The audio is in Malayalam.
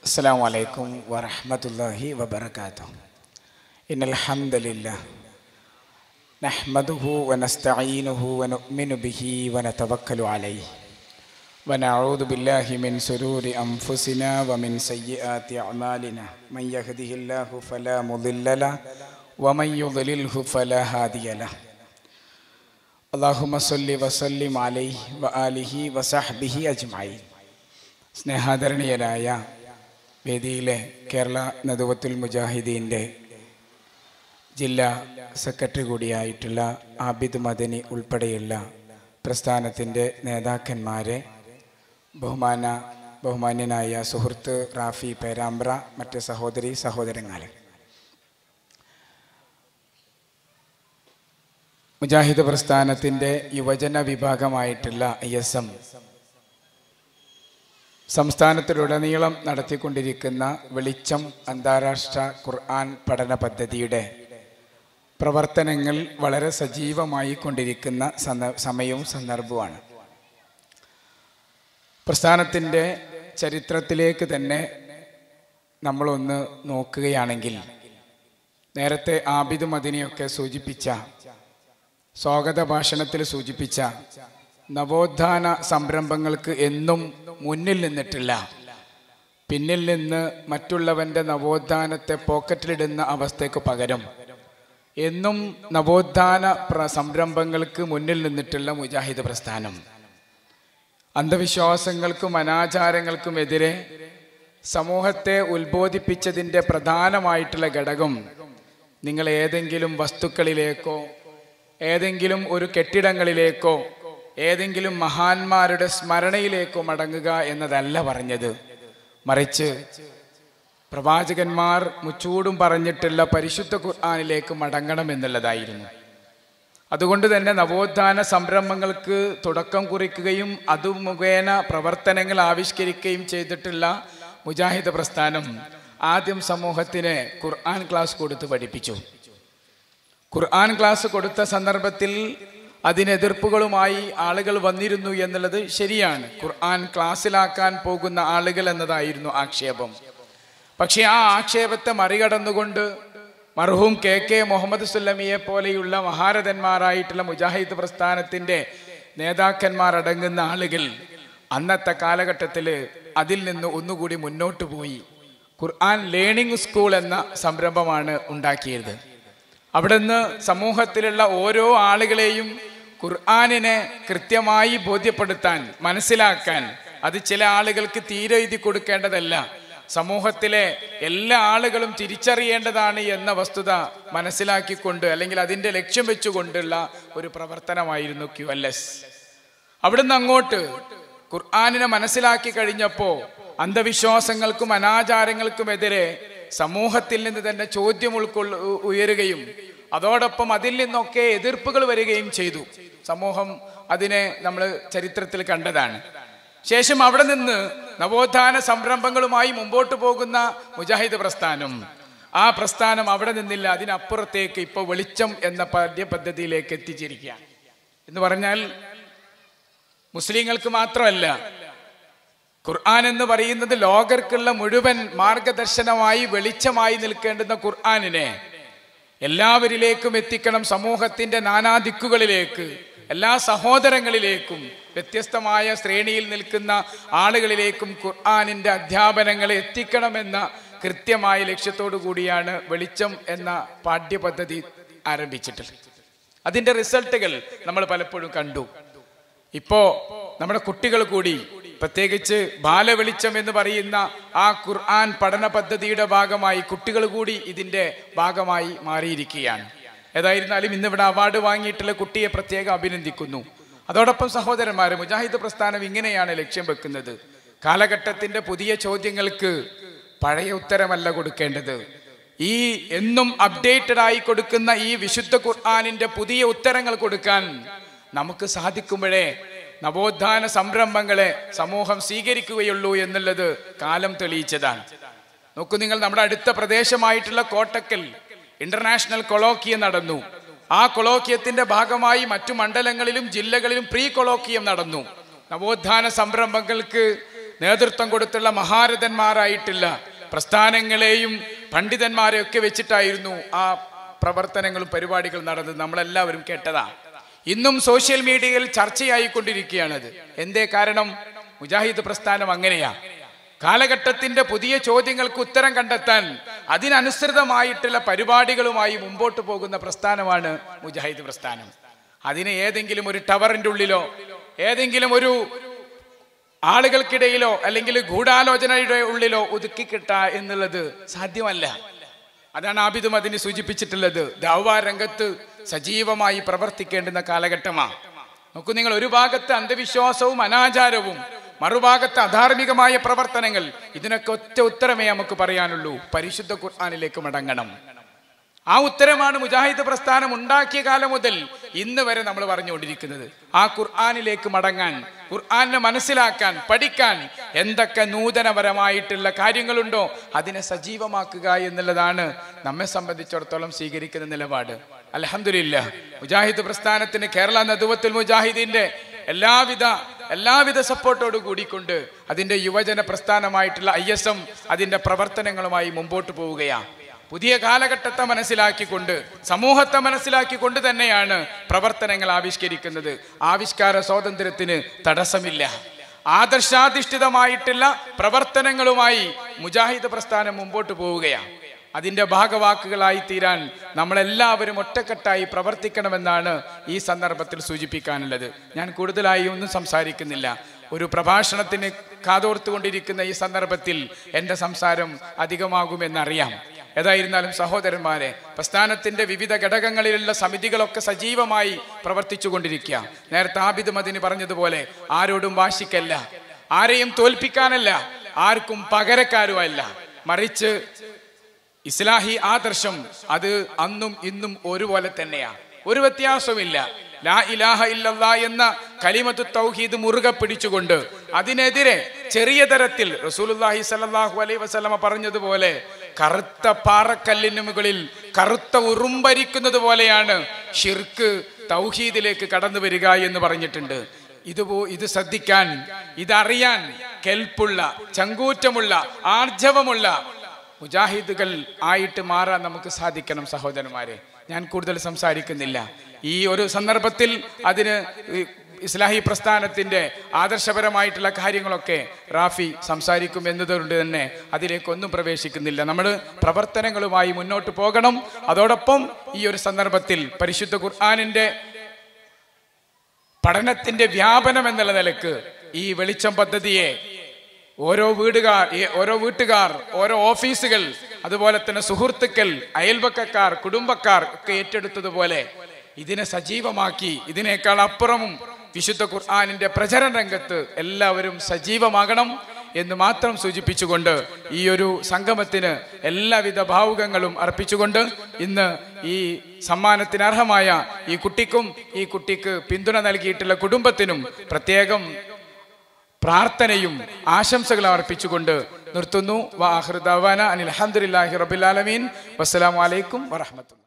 السلام عليكم ورحمة الله وبركاته إن الحمد لله نحمده ونستعينه ونؤمن به ونتوكل عليه ونعوذ بالله من سرور أنفسنا ومن سيئات أعمالنا من يهده الله فلا مضل له ومن يضلله فلا هادي له اللهم صل وسلم عليه وآله وصحبه أجمعين സ്നേഹാദരണീയരായ വേദിയിലെ കേരള നദുവത്തുൽ മുജാഹിദീൻ്റെ ജില്ലാ സെക്രട്ടറി കൂടിയായിട്ടുള്ള ആബിദ് മദനി ഉൾപ്പെടെയുള്ള പ്രസ്ഥാനത്തിൻ്റെ നേതാക്കന്മാരെ ബഹുമാന ബഹുമാന്യനായ സുഹൃത്ത് റാഫി പേരാമ്പ്ര മറ്റ് സഹോദരി സഹോദരങ്ങളെ മുജാഹിദ് പ്രസ്ഥാനത്തിൻ്റെ യുവജന വിഭാഗമായിട്ടുള്ള ഐ എസ് എം സംസ്ഥാനത്തിലുടനീളം നടത്തിക്കൊണ്ടിരിക്കുന്ന വെളിച്ചം അന്താരാഷ്ട്ര ഖുർആൻ പഠന പദ്ധതിയുടെ പ്രവർത്തനങ്ങൾ വളരെ സജീവമായി കൊണ്ടിരിക്കുന്ന സന്ദ സമയവും സന്ദർഭവുമാണ് പ്രസ്ഥാനത്തിൻ്റെ ചരിത്രത്തിലേക്ക് തന്നെ നമ്മളൊന്ന് നോക്കുകയാണെങ്കിൽ നേരത്തെ ആബിദ് മദിനിയൊക്കെ സൂചിപ്പിച്ച സ്വാഗത ഭാഷണത്തിൽ സൂചിപ്പിച്ച നവോത്ഥാന സംരംഭങ്ങൾക്ക് എന്നും മുന്നിൽ നിന്നിട്ടില്ല പിന്നിൽ നിന്ന് മറ്റുള്ളവൻ്റെ നവോത്ഥാനത്തെ പോക്കറ്റിലിടുന്ന അവസ്ഥയ്ക്ക് പകരം എന്നും നവോത്ഥാന പ്ര സംരംഭങ്ങൾക്ക് മുന്നിൽ നിന്നിട്ടുള്ള മുജാഹിദ് പ്രസ്ഥാനം അന്ധവിശ്വാസങ്ങൾക്കും അനാചാരങ്ങൾക്കും എതിരെ സമൂഹത്തെ ഉത്ബോധിപ്പിച്ചതിൻ്റെ പ്രധാനമായിട്ടുള്ള ഘടകം നിങ്ങൾ ഏതെങ്കിലും വസ്തുക്കളിലേക്കോ ഏതെങ്കിലും ഒരു കെട്ടിടങ്ങളിലേക്കോ ഏതെങ്കിലും മഹാന്മാരുടെ സ്മരണയിലേക്കോ മടങ്ങുക എന്നതല്ല പറഞ്ഞത് മറിച്ച് പ്രവാചകന്മാർ മുച്ചൂടും പറഞ്ഞിട്ടുള്ള പരിശുദ്ധ ഖുർആാനിലേക്ക് മടങ്ങണം എന്നുള്ളതായിരുന്നു അതുകൊണ്ട് തന്നെ നവോത്ഥാന സംരംഭങ്ങൾക്ക് തുടക്കം കുറിക്കുകയും അത് മുഖേന പ്രവർത്തനങ്ങൾ ആവിഷ്കരിക്കുകയും ചെയ്തിട്ടുള്ള മുജാഹിദ് പ്രസ്ഥാനം ആദ്യം സമൂഹത്തിന് ഖുർആൻ ക്ലാസ് കൊടുത്ത് പഠിപ്പിച്ചു ഖുർആൻ ക്ലാസ് കൊടുത്ത സന്ദർഭത്തിൽ അതിനെതിർപ്പുകളുമായി ആളുകൾ വന്നിരുന്നു എന്നുള്ളത് ശരിയാണ് ഖുർആൻ ക്ലാസ്സിലാക്കാൻ പോകുന്ന ആളുകൾ എന്നതായിരുന്നു ആക്ഷേപം പക്ഷെ ആ ആക്ഷേപത്തെ മറികടന്നുകൊണ്ട് മർഹൂം കെ കെ മുഹമ്മദ് സുല്ലമിയെ പോലെയുള്ള മഹാരഥന്മാരായിട്ടുള്ള മുജാഹിദ് പ്രസ്ഥാനത്തിൻ്റെ നേതാക്കന്മാർ അടങ്ങുന്ന ആളുകൾ അന്നത്തെ കാലഘട്ടത്തിൽ അതിൽ നിന്ന് ഒന്നുകൂടി മുന്നോട്ട് പോയി ഖുർആൻ ലേണിംഗ് സ്കൂൾ എന്ന സംരംഭമാണ് ഉണ്ടാക്കിയത് അവിടുന്ന് സമൂഹത്തിലുള്ള ഓരോ ആളുകളെയും ഖുർആാനിനെ കൃത്യമായി ബോധ്യപ്പെടുത്താൻ മനസ്സിലാക്കാൻ അത് ചില ആളുകൾക്ക് തീരെ എഴുതി കൊടുക്കേണ്ടതല്ല സമൂഹത്തിലെ എല്ലാ ആളുകളും തിരിച്ചറിയേണ്ടതാണ് എന്ന വസ്തുത മനസ്സിലാക്കിക്കൊണ്ട് അല്ലെങ്കിൽ അതിൻ്റെ ലക്ഷ്യം വെച്ചുകൊണ്ടുള്ള ഒരു പ്രവർത്തനമായിരുന്നു ക്യു എൽ എസ് അവിടുന്ന് അങ്ങോട്ട് ഖുർആാനിനെ മനസ്സിലാക്കി കഴിഞ്ഞപ്പോൾ അന്ധവിശ്വാസങ്ങൾക്കും അനാചാരങ്ങൾക്കുമെതിരെ സമൂഹത്തിൽ നിന്ന് തന്നെ ചോദ്യം ഉൾക്കൊള്ള ഉയരുകയും അതോടൊപ്പം അതിൽ നിന്നൊക്കെ എതിർപ്പുകൾ വരികയും ചെയ്തു സമൂഹം അതിനെ നമ്മൾ ചരിത്രത്തിൽ കണ്ടതാണ് ശേഷം അവിടെ നിന്ന് നവോത്ഥാന സംരംഭങ്ങളുമായി മുമ്പോട്ട് പോകുന്ന മുജാഹിദ് പ്രസ്ഥാനം ആ പ്രസ്ഥാനം അവിടെ നിന്നില്ല അതിനപ്പുറത്തേക്ക് ഇപ്പോൾ വെളിച്ചം എന്ന പാഠ്യപദ്ധതിയിലേക്ക് എത്തിച്ചിരിക്കുകയാണ് എന്ന് പറഞ്ഞാൽ മുസ്ലിങ്ങൾക്ക് മാത്രമല്ല ഖുർആൻ എന്ന് പറയുന്നത് ലോകർക്കുള്ള മുഴുവൻ മാർഗദർശനമായി വെളിച്ചമായി നിൽക്കേണ്ടുന്ന ഖുർആാനിനെ എല്ലാവരിലേക്കും എത്തിക്കണം സമൂഹത്തിന്റെ നാനാദിക്കുകളിലേക്ക് എല്ലാ സഹോദരങ്ങളിലേക്കും വ്യത്യസ്തമായ ശ്രേണിയിൽ നിൽക്കുന്ന ആളുകളിലേക്കും ഖുർആാനിന്റെ അധ്യാപനങ്ങളെ എത്തിക്കണമെന്ന കൃത്യമായ ലക്ഷ്യത്തോടു കൂടിയാണ് വെളിച്ചം എന്ന പാഠ്യപദ്ധതി ആരംഭിച്ചിട്ടുള്ളത് അതിന്റെ റിസൾട്ടുകൾ നമ്മൾ പലപ്പോഴും കണ്ടു ഇപ്പോ നമ്മുടെ കുട്ടികൾ കൂടി പ്രത്യേകിച്ച് ബാലവെളിച്ചം എന്ന് പറയുന്ന ആ ഖുർആൻ പഠന പദ്ധതിയുടെ ഭാഗമായി കുട്ടികൾ കൂടി ഇതിന്റെ ഭാഗമായി മാറിയിരിക്കുകയാണ് ഏതായിരുന്നാലും ഇന്നിവിടെ അവാർഡ് വാങ്ങിയിട്ടുള്ള കുട്ടിയെ പ്രത്യേകം അഭിനന്ദിക്കുന്നു അതോടൊപ്പം സഹോദരന്മാരെ മുജാഹിദ് പ്രസ്ഥാനം ഇങ്ങനെയാണ് ലക്ഷ്യം വെക്കുന്നത് കാലഘട്ടത്തിന്റെ പുതിയ ചോദ്യങ്ങൾക്ക് പഴയ ഉത്തരമല്ല കൊടുക്കേണ്ടത് ഈ എന്നും അപ്ഡേറ്റഡ് ആയി കൊടുക്കുന്ന ഈ വിശുദ്ധ ഖുർആാനിന്റെ പുതിയ ഉത്തരങ്ങൾ കൊടുക്കാൻ നമുക്ക് സാധിക്കുമ്പോഴേ നവോത്ഥാന സംരംഭങ്ങളെ സമൂഹം സ്വീകരിക്കുകയുള്ളൂ എന്നുള്ളത് കാലം തെളിയിച്ചതാണ് നോക്കൂ നിങ്ങൾ നമ്മുടെ അടുത്ത പ്രദേശമായിട്ടുള്ള കോട്ടക്കൽ ഇന്റർനാഷണൽ കൊളോക്കിയം നടന്നു ആ കൊളോക്കിയത്തിന്റെ ഭാഗമായി മറ്റു മണ്ഡലങ്ങളിലും ജില്ലകളിലും പ്രീ കൊളോക്കിയം നടന്നു നവോത്ഥാന സംരംഭങ്ങൾക്ക് നേതൃത്വം കൊടുത്തുള്ള മഹാരഥന്മാരായിട്ടുള്ള പ്രസ്ഥാനങ്ങളെയും പണ്ഡിതന്മാരെയൊക്കെ വെച്ചിട്ടായിരുന്നു ആ പ്രവർത്തനങ്ങളും പരിപാടികളും നടന്നത് നമ്മളെല്ലാവരും കേട്ടതാ ഇന്നും സോഷ്യൽ മീഡിയയിൽ ചർച്ചയായിക്കൊണ്ടിരിക്കുകയാണത് എന്തേ കാരണം മുജാഹിദ് പ്രസ്ഥാനം അങ്ങനെയാ കാലഘട്ടത്തിന്റെ പുതിയ ചോദ്യങ്ങൾക്ക് ഉത്തരം കണ്ടെത്താൻ അതിനനുസൃതമായിട്ടുള്ള പരിപാടികളുമായി മുമ്പോട്ട് പോകുന്ന പ്രസ്ഥാനമാണ് മുജാഹിദ് പ്രസ്ഥാനം അതിന് ഏതെങ്കിലും ഒരു ടവറിന്റെ ഉള്ളിലോ ഏതെങ്കിലും ഒരു ആളുകൾക്കിടയിലോ അല്ലെങ്കിൽ ഗൂഢാലോചനയുടെ ഉള്ളിലോ ഒതുക്കി കിട്ട എന്നുള്ളത് സാധ്യമല്ല അതാണ് ആബിദും അതിന് സൂചിപ്പിച്ചിട്ടുള്ളത് ദൗവ രംഗത്ത് സജീവമായി പ്രവർത്തിക്കേണ്ടുന്ന കാലഘട്ടമാണ് നോക്കൂ നിങ്ങൾ ഒരു ഭാഗത്ത് അന്ധവിശ്വാസവും അനാചാരവും മറുഭാഗത്ത് അധാർമികമായ പ്രവർത്തനങ്ങൾ ഇതിനൊക്കെ ഒറ്റ ഉത്തരമേ നമുക്ക് പറയാനുള്ളൂ പരിശുദ്ധ ഖുർആാനിലേക്ക് മടങ്ങണം ആ ഉത്തരമാണ് മുജാഹിദ് പ്രസ്ഥാനം ഉണ്ടാക്കിയ കാലം മുതൽ ഇന്ന് വരെ നമ്മൾ പറഞ്ഞുകൊണ്ടിരിക്കുന്നത് ആ ഖുർആാനിലേക്ക് മടങ്ങാൻ ഖുർആാനെ മനസ്സിലാക്കാൻ പഠിക്കാൻ എന്തൊക്കെ നൂതനപരമായിട്ടുള്ള കാര്യങ്ങളുണ്ടോ അതിനെ സജീവമാക്കുക എന്നുള്ളതാണ് നമ്മെ സംബന്ധിച്ചിടത്തോളം സ്വീകരിക്കുന്ന നിലപാട് അലഹമില്ല മുജാഹിദ് പ്രസ്ഥാനത്തിന് കേരള നദുവത്തിൽ മുജാഹിദിന്റെ എല്ലാവിധ എല്ലാവിധ സപ്പോർട്ടോട് കൂടിക്കൊണ്ട് അതിന്റെ യുവജന പ്രസ്ഥാനമായിട്ടുള്ള ഐ എസ് എം അതിന്റെ പ്രവർത്തനങ്ങളുമായി മുമ്പോട്ട് പോവുകയാണ് പുതിയ കാലഘട്ടത്തെ മനസ്സിലാക്കിക്കൊണ്ട് സമൂഹത്തെ മനസ്സിലാക്കിക്കൊണ്ട് തന്നെയാണ് പ്രവർത്തനങ്ങൾ ആവിഷ്കരിക്കുന്നത് ആവിഷ്കാര സ്വാതന്ത്ര്യത്തിന് തടസ്സമില്ല ആദർശാധിഷ്ഠിതമായിട്ടുള്ള പ്രവർത്തനങ്ങളുമായി മുജാഹിദ് പ്രസ്ഥാനം മുമ്പോട്ട് പോവുകയാണ് അതിന്റെ ഭാഗവാക്കുകളായി തീരാൻ നമ്മളെല്ലാവരും ഒറ്റക്കെട്ടായി പ്രവർത്തിക്കണമെന്നാണ് ഈ സന്ദർഭത്തിൽ സൂചിപ്പിക്കാനുള്ളത് ഞാൻ കൂടുതലായി ഒന്നും സംസാരിക്കുന്നില്ല ഒരു പ്രഭാഷണത്തിന് കാതോർത്തുകൊണ്ടിരിക്കുന്ന ഈ സന്ദർഭത്തിൽ എൻ്റെ സംസാരം അധികമാകുമെന്നറിയാം ഏതായിരുന്നാലും സഹോദരന്മാരെ പ്രസ്ഥാനത്തിന്റെ വിവിധ ഘടകങ്ങളിലുള്ള സമിതികളൊക്കെ സജീവമായി പ്രവർത്തിച്ചു കൊണ്ടിരിക്കുക നേരത്തെ ആബിദ് മദിന് പറഞ്ഞതുപോലെ ആരോടും വാശിക്കല്ല ആരെയും തോൽപ്പിക്കാനല്ല ആർക്കും പകരക്കാരുമല്ല മറിച്ച് ഇസ്ലാഹി ആദർശം അത് അന്നും ഇന്നും ഒരുപോലെ തന്നെയാണ് ഒരു വ്യത്യാസവുമില്ല ലാ ഇലാഹ ഇല്ലല്ലാ എന്ന കലിമത്തു തൗഹീദ് മുറുകെ പിടിച്ചുകൊണ്ട് അതിനെതിരെ ചെറിയ തരത്തിൽ റസൂലുല്ലാഹി സല്ലല്ലാഹു അലൈഹി വസല്ലമ പറഞ്ഞതുപോലെ കറുത്ത പാറക്കല്ലിന് മുകളിൽ കറുത്ത ഉറുമ്പരിക്കുന്നത് പോലെയാണ് ഷിർക്ക് തൗഹീദിലേക്ക് കടന്നു വരിക എന്ന് പറഞ്ഞിട്ടുണ്ട് ഇതുപോ ഇത് ശ്രദ്ധിക്കാൻ ഇതറിയാൻ കെൽപ്പുള്ള ചങ്കൂറ്റമുള്ള ആർജവമുള്ള മുജാഹിദുകൾ ആയിട്ട് മാറാൻ നമുക്ക് സാധിക്കണം സഹോദരന്മാരെ ഞാൻ കൂടുതൽ സംസാരിക്കുന്നില്ല ഈ ഒരു സന്ദർഭത്തിൽ അതിന് ഈ ഇസ്ലാഹി പ്രസ്ഥാനത്തിന്റെ ആദർശപരമായിട്ടുള്ള കാര്യങ്ങളൊക്കെ റാഫി സംസാരിക്കും എന്നതുകൊണ്ട് തന്നെ അതിലേക്കൊന്നും പ്രവേശിക്കുന്നില്ല നമ്മൾ പ്രവർത്തനങ്ങളുമായി മുന്നോട്ട് പോകണം അതോടൊപ്പം ഈ ഒരു സന്ദർഭത്തിൽ പരിശുദ്ധ ഖുർആാനിന്റെ പഠനത്തിന്റെ വ്യാപനം എന്നുള്ള നിലക്ക് ഈ വെളിച്ചം പദ്ധതിയെ ഓരോ വീടുകാർ ഈ- ഓരോ വീട്ടുകാർ ഓരോ ഓഫീസുകൾ അതുപോലെ തന്നെ സുഹൃത്തുക്കൾ അയൽപക്കക്കാർ കുടുംബക്കാർ ഒക്കെ ഏറ്റെടുത്തതുപോലെ ഇതിനെ സജീവമാക്കി ഇതിനേക്കാൾ അപ്പുറമും വിശുദ്ധ ഖുർആാനിന്റെ പ്രചരണ രംഗത്ത് എല്ലാവരും സജീവമാകണം എന്ന് മാത്രം സൂചിപ്പിച്ചുകൊണ്ട് ഈ ഒരു സംഗമത്തിന് എല്ലാവിധ ഭാവുകങ്ങളും അർപ്പിച്ചുകൊണ്ട് ഇന്ന് ഈ സമ്മാനത്തിന് അർഹമായ ഈ കുട്ടിക്കും ഈ കുട്ടിക്ക് പിന്തുണ നൽകിയിട്ടുള്ള കുടുംബത്തിനും പ്രത്യേകം പ്രാർത്ഥനയും ആശംസകളും അർപ്പിച്ചുകൊണ്ട് നിർത്തുന്നു വാഹൃദാന അനിൽ അഹമ്മദില്ലാഹി റബിലാലമീൻ വസ്സലാമലൈക്കും വറഹമത്തുള്ള